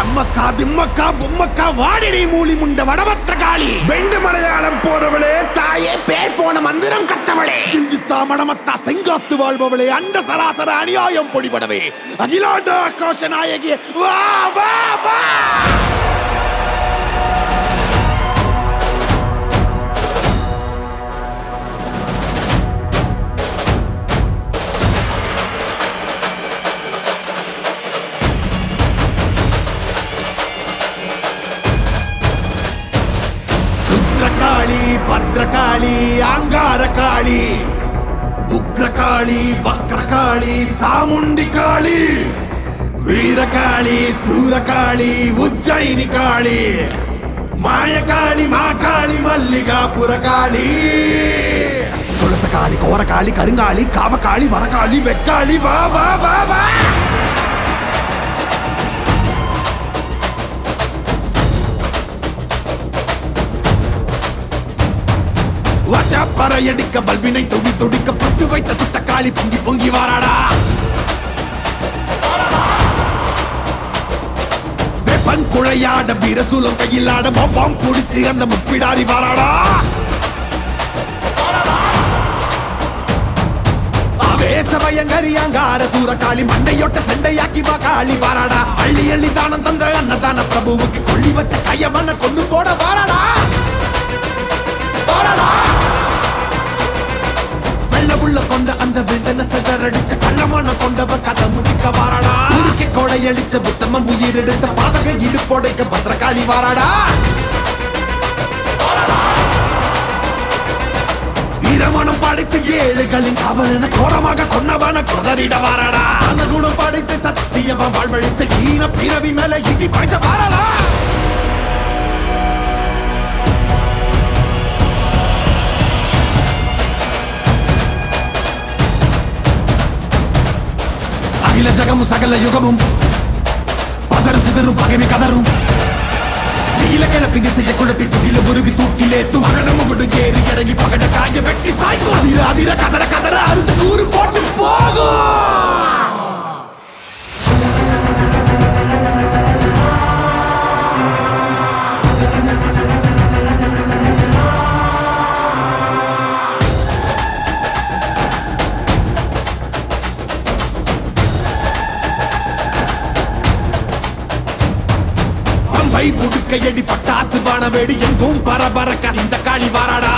அம்மக்கா திம்மக்கா பொம்மக்கா வாடிடி மூலி முண்ட வடபத்திர காளி வெண்டு மலையாளம் போறவளே தாயே பேர் போன மந்திரம் கத்தவளே ஜில்ஜித்தா மடமத்தா செங்காத்து வாழ்பவளே அண்ட சராசர அநியாயம் பொடிபடவே அகிலாண்ட ஆக்ரோஷ நாயகி வா வா வா ருத்ரகாளி பத்ரகாளி ஆங்கார காளி உக்ரகாளி வக்ரகாளி சாமுண்டி காளி வீரகாளி சூரகாளி உஜ்ஜயினி காளி மாயகாளி மாகாளி மல்லிகாபுர காளி துளசகாளி கோரகாளி கருங்காளி காவகாளி வரகாளி வெக்காளி வா வா வா வா பறையடிக்க வல்வினை துடி துடிக்க பட்டு வைத்த துட்டக்காளி பொங்கி பொங்கி வாராடா வெப்பன் குழையாட வீரசூலம் கையிலாட மொப்பாம் குடிச்சு அந்த முப்பிடாரி வாராடா ஆவேசமயங்கரியாங்கார சூரகாளி மண்டையொட்ட சண்டையாக்கி வா காளி வாராடா அள்ளி அள்ளி தானம் தந்த அன்னதான பிரபுவுக்கு கொள்ளி வச்ச கையவன கொண்டு போட வாராடா வாராடா வெள்ள உள்ள கொண்ட அந்த விண்டன செதறடிச்ச கள்ளமான கொண்டவ கதை முடிக்க வாராடா உருக்கி கொடையளிச்ச புத்தமன் உயிர் எடுத்த பாதக இடுப்போடைக்க பத்திரகாளி வாராடா வீரமணம் படிச்ச ஏழுகளின் காவலன கோரமாக கொன்னவன குதறிட வாராடா அந்த குணம் படிச்ச சத்தியவன் வாழ்வழிச்ச ஈன பிறவி மேல இடி பாய்ச்ச வாராடா அகில ஜகமும் சகல யுகமும் பதறு சிதறும் பகைமை கதரும் நீல கிளப்பி திசைய குழப்பி துடில உருவி தூக்கிலேத்து மகனமும் விடு ஏறி இறங்கி பகட காய வெட்டி சாய்க்கும் அதிர அதிர கதற கதற அறுத்து கூறு போட்டு போகும் பம்பை புடுக்கையடி பட்டாசு வானவேடி எங்கும் பரபரக்க இந்த காளி வாராடா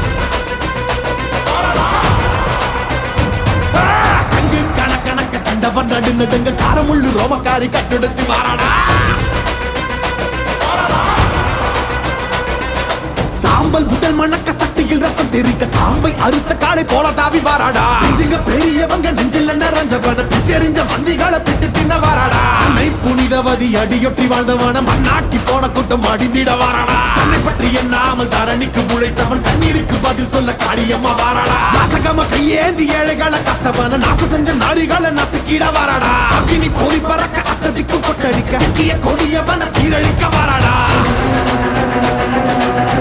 ஆ, கங்கு கணக்கணக்க கண்டவன் நடு நடுங்க காரமுள்ளு ரோமக்காரி கட்டுடைச்சு வாராடா சாம்பல் உடல் மணக்க சட்டியில் ரத்தம் தெரிக்க தாம்பை அறுத்த காளை போல தாவி வாராடா நெஞ்சுங்க பெரியவங்க நெஞ்சில் நிறைஞ்சவன பிச்செறிஞ்ச மந்திகளை பிட்டு தின்ன வாராடா அன்னை புனிதவதி அடியொட்டி வாழ்ந்தவன மண்ணாக்கி போன கூட்டம் அடிந்திட வாராடா தன்னை பற்றி எண்ணாமல் தரணிக்கு உழைத்தவன் தண்ணீருக்கு பதில் சொல்ல காளியம்மா வாராடா நாசகம கையேந்தி ஏழைகளை கத்தவன நாச செஞ்ச நரிகளை நசுக்கிட வாராடா அக்னி பொறி பறக்க அத்ததிக்கு கொட்டடிக்க சிக்கிய கொடியவன சீரழிக்க வாராடா